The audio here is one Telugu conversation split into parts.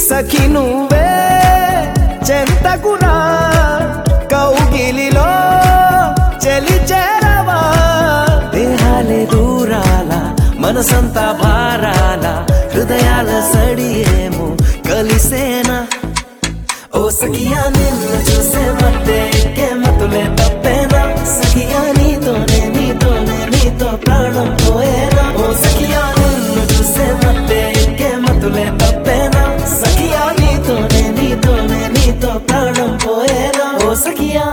సఖి నువ్వే చెంతకునా కౌగిలిలో చెలి చేరవా దేహాలే దూరాల మనసంతా భారాల హృదయాల సడియేమో కలిసేనా ఓ సఖియా నిన్ను చూసే మత్తే ఎక్కే మతులే తప్పేనా సఖియా నీతోనే నీతోనే నీతో ప్రాణం పోయేనా ఓ సఖియా నిన్ను చూసే మత్తే ఎక్కే మతులే తప్పేనా సఖియా నీతోనే నీతోనే నీతో ప్రాణం పోయేనా ఓ సఖియా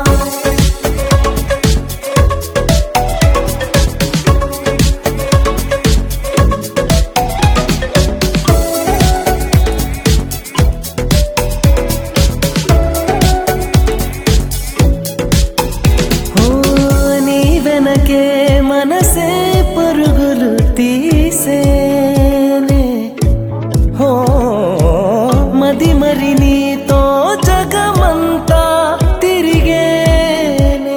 ఓ నీ వెనకే మనసే పరుగులు తీసేనే ఓ మది మరి నీతో జగమంతా తిరిగేనే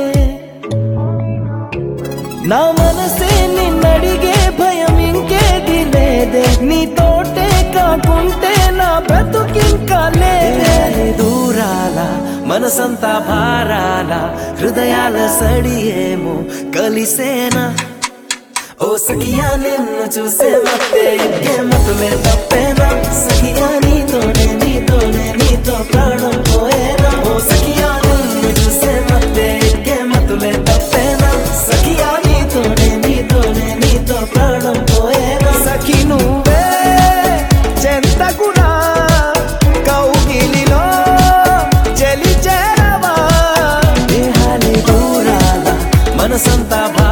నా మనసే నిన్నడిగే భయం ఇంకేది లేదే నీతోటే కాకుంటే నా బ్రతుకింకా లేదే దూరాల మనసంతా భారాల హృదయాల సడియేమో కలిసేనా ఓ సఖియా నిన్ను చూసే మత్తే ఎక్కే మతులే తప్పేనా సఖియా నీతోనే నీతోనే నీతో ప్రాణం పోయేనా ఓ సఖియా నిన్ను చూసే మత్తే ఎక్కే మతులే తప్పేనా సఖియా నీతోనే నీతోనే నీతో ప్రాణం పోయేనా సఖి నువ్వే చెంతకునా కౌగిలిలో చెలి చేరవా దేహాలే దూరాల మనసంతా భా